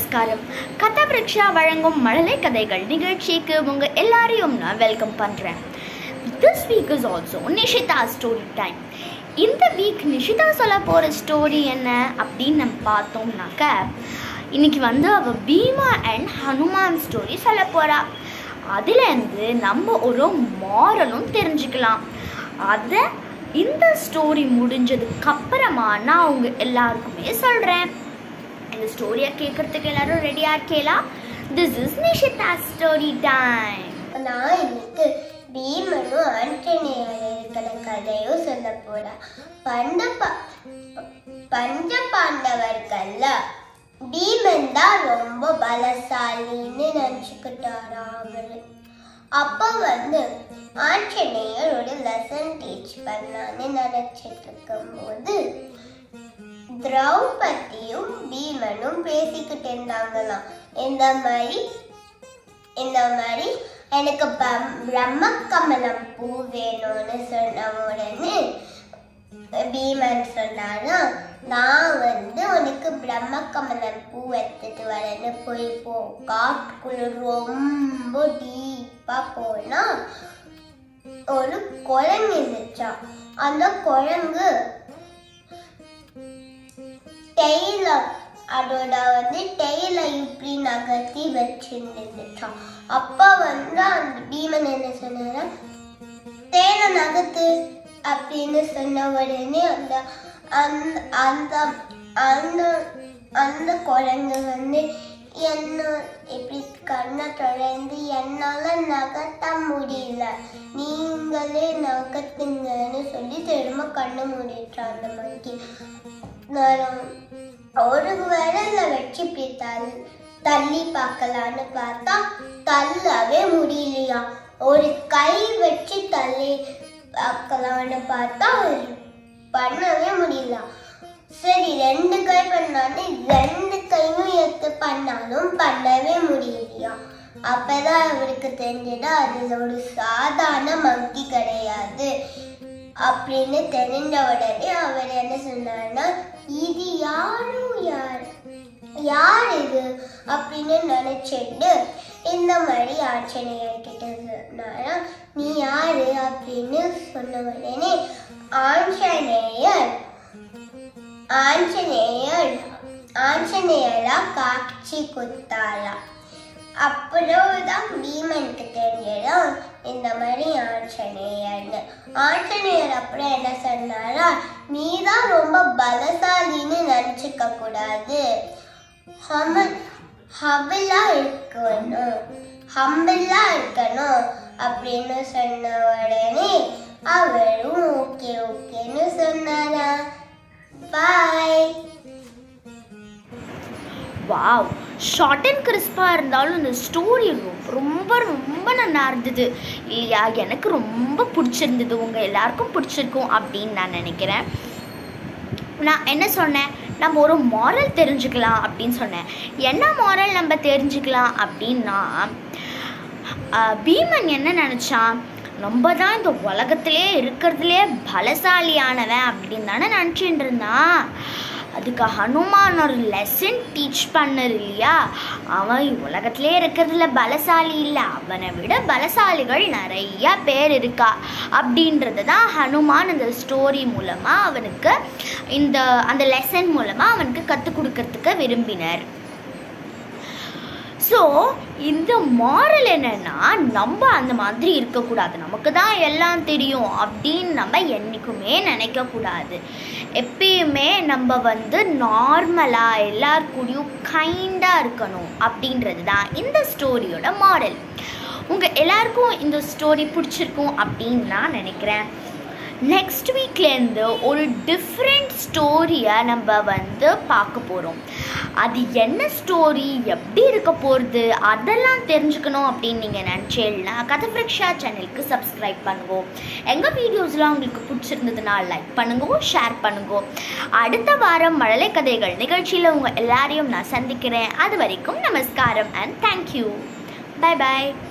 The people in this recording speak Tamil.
நமஸ்காரம் கதவிருக்ஷா வழங்கும் மழலை கதைகள் நிகழ்ச்சிக்கு உங்க எல்லாரையும் நான் வெல்கம் பண்றேன் this week is also Nishitha story time இந்த வீக் நிஷிதா சொல்ல போற ஸ்டோரி என்ன அப்படின்னு நம்ம பார்த்தோம்னாக்க இன்னைக்கு வந்து அவ பீமா அண்ட் ஹனுமான் ஸ்டோரி சொல்ல போறா அதுலேருந்து நம்ம ஒரு மாரலும் தெரிஞ்சுக்கலாம் அதை இந்த ஸ்டோரி முடிஞ்சதுக்கு அப்புறமா நான் அவங்க எல்லாருக்குமே சொல்கிறேன் இந்த ஸ்டோரியை கேட்குறதுக்கு எல்லாரும் ரெடியாக இருக்கேலா this is Nishitha story time நான் இன்னைக்கு பீமனும் ஆண்டனியர் இருக்கிற கதையும் சொல்ல போறேன் பண்ட ப- பஞ்ச பாண்டவர்கள்ல பீமன் தான் ரொம்ப பலசாலின்னு நினச்சிக்கிட்டாரா அவரு அப்போ வந்து ஆஞ்சநேயர் ஒரு லெசன் டீச் பண்ணலான்னு நினைச்சிட்டு இருக்கும்போது திரௌபதியும் பீமனும் பேசிக்கிட்டு இருந்தாங்களாம் இந்த மாதிரி இந்த மாதிரி எனக்கு பம்- பிரம்ம கமலம் பூ வேணும்னு சொன்ன உடனே பீமன் சொன்னாரா நான் வந்து உனக்கு பிரம்ம கமலம் பூ எடுத்துட்டு வரேன்னு போய் போ காட்டுக்குள்ள ரொம்ப டீப்பா போனா ஒரு குரங்கு இருந்துச்சான் அந்த குரங்கு டெய்ல அதோட வந்து டெய்ல இப்படி நகர்த்தி வச்சிருந்துச்சான் அப்ப வந்து அந்த பீமன் என்ன சொன்னாரா தேனை நகர்த்து அப்படின்னு சொன்ன உடனே அந்த அந்த அந்த அந்த அந்த குரங்கு வந்து என்ன இப்படி கண்ணை தொடர்ந்து என்னால நகர்த்த முடியல நீங்களே நகர்த்துங்கன்னு சொல்லி திரும்ப கண்ணு மூடிட்டா அந்த மங்கி நான் ஒரு விரல்ல வச்சு இப்படி தள் தள்ளி பார்க்கலான்னு பார்த்தா தள்ளவே முடியலையா ஒரு கை வச்சு தள்ளி பார்க்கலான்னு பார்த்தா பண்ணவே முடியல சரி ரெண்டு கை பண்ணாலும் ரெண்டு கையும் எடுத்து பண்ணாலும் பண்ணவே முடியலையா அப்பதான் அவருக்கு தெரிஞ்சது அது ஒரு சாதாரண மங்கி கிடையாது அப்படின்னு தெரிஞ்ச உடனே அவர் என்ன சொன்னார்னா இது யாரும் யார் யார் இது அப்படின்னு நினைச்சிட்டு இந்த மாதிரி ஆஞ்சநேயர் கிட்ட சொன்னாரா நீ யாரு அப்படின்னு சொன்ன உடனே ஆஞ்சநேயர் ஆஞ்சநேயர் ஆஞ்சநேயரா காட்சி கொடுத்தாரா அப்புறம் தான் பீமனுக்கு தெரிஞ்சதும் இந்த மாதிரி ஆஞ்சநேயர்னு ஆஞ்சநேயர் அப்புறம் என்ன சொன்னாரா நீ தான் ரொம்ப பலசாலின்னு நினச்சிக்க கூடாது ஹம ஹபிளா இருக்கணும் ஹம்பிளா இருக்கணும் அப்படின்னு சொன்ன உடனே அவரும் ஓகே ஓகேன்னு சொன்னாரா பாய் வாவ் ஷார்ட் அண்ட் கிறிஸ்பாக இருந்தாலும் இந்த ஸ்டோரி ரொம்ப ரொம்ப நல்லா இருந்தது இல்லையா எனக்கு ரொம்ப பிடிச்சிருந்தது உங்கள் எல்லாருக்கும் பிடிச்சிருக்கும் அப்படின்னு நான் நினைக்கிறேன் நான் என்ன சொன்னேன் நம்ம ஒரு மாரல் தெரிஞ்சுக்கலாம் அப்படின்னு சொன்னேன் என்ன மாரல் நம்ம தெரிஞ்சுக்கலாம் அப்படின்னா ஆஹ், பீமன் என்ன நினச்சான் நம்ம தான் இந்த உலகத்திலே இருக்கிறதுலே பலசாலியானவன் அப்படின்னு தானே நினச்சிட்டு இருந்தான் அதுக்கு ஹனுமான் ஒரு லெசன் டீச் பண்ணர் இல்லையா அவன் உலகத்திலே இருக்கிறதுல பலசாலி இல்லை அவனை விட பலசாலிகள் நிறைய பேர் இருக்கா அப்படின்றது தான் ஹனுமான் இந்த ஸ்டோரி மூலமாக அவனுக்கு இந்த அந்த லெசன் மூலமாக அவனுக்கு கற்றுக் கொடுக்கறதுக்கு விரும்பினர் ஸோ இந்த மாரல் என்னன்னா நம்ம அந்த மாதிரி இருக்கக்கூடாது நமக்கு தான் எல்லாம் தெரியும் அப்படின்னு நம்ம என்றைக்குமே நினைக்கக்கூடாது எப்பயுமே நம்ம வந்து நார்மலாக எல்லார் கூடயும் கைண்டாக இருக்கணும் அப்படின்றது தான் இந்த ஸ்டோரியோட மாரல் உங்கள் எல்லாருக்கும் இந்த ஸ்டோரி பிடிச்சிருக்கும் அப்படின்னு நான் நினைக்கிறேன் நெக்ஸ்ட் வீக்லேருந்து ஒரு டிஃப்ரெண்ட் ஸ்டோரியை நம்ம வந்து பார்க்க போகிறோம் அது என்ன ஸ்டோரி எப்படி இருக்க போகிறது அதெல்லாம் தெரிஞ்சுக்கணும் அப்படின்னு நீங்கள் நினச்சேன்னா கதப்ரிக்ஷா சேனலுக்கு சப்ஸ்கிரைப் பண்ணுங்க எங்கள் வீடியோஸ்லாம் உங்களுக்கு பிடிச்சிருந்ததுன்னா லைக் பண்ணுங்க ஷேர் பண்ணுங்க அடுத்த வாரம் மழலை கதைகள் நிகழ்ச்சியில் உங்கள் எல்லாரையும் நான் சந்திக்கிறேன் அது வரைக்கும் நமஸ்காரம் அண்ட் தேங்க்யூ பை பாய்